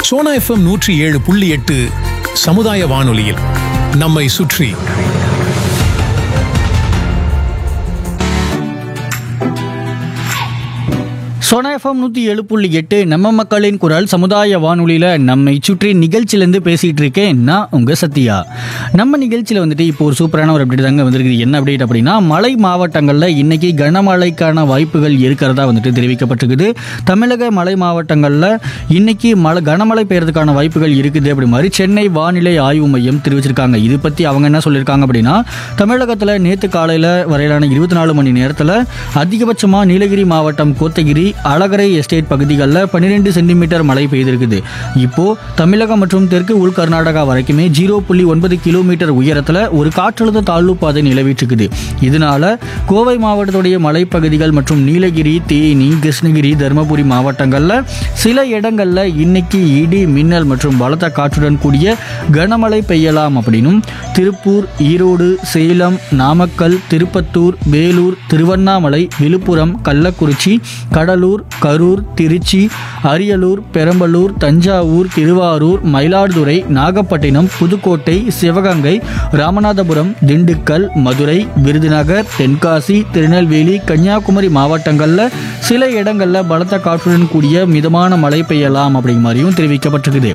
Sona FM நூற்றி ஏழு புள்ளி எட்டு சமுதாய வானொலியில் நம்மை சுற்றி சோனா எஃப்எம் நூற்றி ஏழு புள்ளி எட்டு நம்ம மக்களின் குரல் சமுதாய வானொலியில் நம்மை சுற்றி நிகழ்ச்சியிலேருந்து பேசிகிட்டு இருக்கேன் நான் உங்கள் சத்யா நம்ம நிகழ்ச்சியில் வந்துட்டு இப்போ ஒரு சூப்பரான ஒரு அப்டேட் தாங்க வந்திருக்குது என்ன அப்டேட் அப்படின்னா மலை மாவட்டங்களில் இன்னைக்கு கனமழைக்கான வாய்ப்புகள் இருக்கிறதா வந்துட்டு தெரிவிக்கப்பட்டிருக்குது தமிழக மலை மாவட்டங்களில் இன்னைக்கு மழை கனமழை பெய்யறதுக்கான வாய்ப்புகள் இருக்குது அப்படி மாதிரி சென்னை வானிலை ஆய்வு மையம் தெரிவிச்சிருக்காங்க இது பற்றி அவங்க என்ன சொல்லியிருக்காங்க அப்படின்னா தமிழகத்தில் நேற்று காலையில் வரையிலான இருபத்தி நாலு மணி நேரத்தில் அதிகபட்சமாக நீலகிரி மாவட்டம் கோத்தகிரி அழகரை எஸ்டேட் பகுதிகளில் பன்னிரெண்டு சென்டிமீட்டர் மழை பெய்திருக்குது இப்போ தமிழகம் மற்றும் தெற்கு உள் கர்நாடகா வரைக்குமே ஜீரோ புள்ளி ஒன்பது கிலோமீட்டர் உயரத்தில் ஒரு காற்றழுத்த தாழ்வு பாதை நிலவிட்டிருக்குது இதனால கோவை மாவட்டத்துடைய மலைப்பகுதிகள் மற்றும் நீலகிரி தேனி கிருஷ்ணகிரி தருமபுரி மாவட்டங்களில் சில இடங்களில் இன்னைக்கு இடி மின்னல் மற்றும் பலத்த காற்றுடன் கூடிய கனமழை பெய்யலாம் அப்படின்னும் திருப்பூர் ஈரோடு சேலம் நாமக்கல் திருப்பத்தூர் வேலூர் திருவண்ணாமலை விழுப்புரம் கள்ளக்குறிச்சி கடலூர் கரூர் திருச்சி அரியலூர் பெரம்பலூர் தஞ்சாவூர் திருவாரூர் மயிலாடுதுறை நாகப்பட்டினம் புதுக்கோட்டை சிவகங்கை ராமநாதபுரம் திண்டுக்கல் மதுரை விருதுநகர் தென்காசி திருநெல்வேலி கன்னியாகுமரி மாவட்டங்களில் சில இடங்களில் பலத்த காற்றுடன் கூடிய மிதமான மழை பெய்யலாம் அப்படிங்கிற மாதிரியும் தெரிவிக்கப்பட்டிருக்குது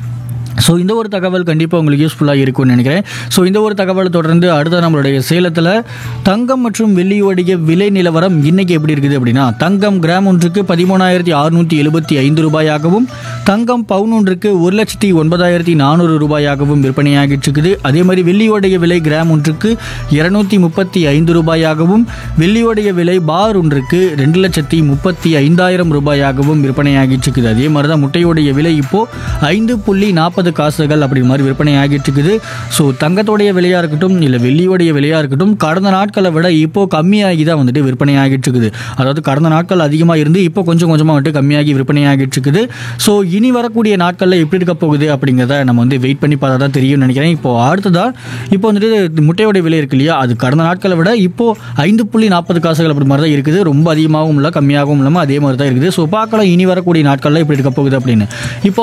ஸோ இந்த ஒரு தகவல் கண்டிப்பாக உங்களுக்கு யூஸ்ஃபுல்லாக இருக்கும்னு நினைக்கிறேன் ஸோ இந்த ஒரு தகவலை தொடர்ந்து அடுத்த நம்மளுடைய சேலத்தில் தங்கம் மற்றும் வெள்ளியோடைய விலை நிலவரம் இன்னைக்கு எப்படி இருக்குது அப்படின்னா தங்கம் கிராம் ஒன்றுக்கு பதிமூணாயிரத்தி அறுநூற்றி எழுபத்தி ஐந்து ரூபாயாகவும் தங்கம் பவுன் ஒன்றுக்கு ஒரு லட்சத்தி ஒன்பதாயிரத்தி நானூறு ரூபாயாகவும் விற்பனையாகிட்டு இருக்குது அதே மாதிரி வெள்ளியோடைய விலை கிராம் ஒன்றுக்கு இருநூத்தி முப்பத்தி ஐந்து ரூபாயாகவும் வெள்ளியோடைய விலை பார் ஒன்றுக்கு ரெண்டு லட்சத்தி முப்பத்தி ஐந்தாயிரம் ரூபாயாகவும் விற்பனையாகிட்டு இருக்குது அதே மாதிரி தான் முட்டையோடைய விலை இப்போ ஐந்து புள்ளி நாற்பது காசுகள் அப்படி மாதிரி விற்பனை ஆகிட்டு இருக்குது ஸோ தங்கத்தோடைய விலையாக இருக்கட்டும் இல்லை வெள்ளியோடைய விலையாக இருக்கட்டும் கடந்த நாட்களை விட இப்போ கம்மியாகி தான் வந்துட்டு விற்பனை ஆகிட்டு இருக்குது அதாவது கடந்த நாட்கள் அதிகமாக இருந்து இப்போ கொஞ்சம் கொஞ்சமாக வந்துட்டு கம்மியாகி விற்பனை ஆகிட்டு இருக்குது ஸோ இனி வரக்கூடிய நாட்களில் எப்படி இருக்க போகுது அப்படிங்கிறத நம்ம வந்து வெயிட் பண்ணி பார்த்தா தான் தெரியும்னு நினைக்கிறேன் இப்போ அடுத்ததா இப்போ வந்துட்டு முட்டையோட விலை இருக்கு இல்லையா அது கடந்த நாட்களை விட இப்போ ஐந்து புள்ளி நாற்பது காசுகள் அப்படி மாதிரி தான் இருக்குது ரொம்ப அதிகமாகவும் இல்லை கம்மியாகவும் இல்லாமல் அதே மாதிரி தான் இருக்குது ஸோ பார்க்கலாம் இனி வரக்கூடிய நாட்களில் எப்படி இருக்க போகுது அப்படின்னு இப்போ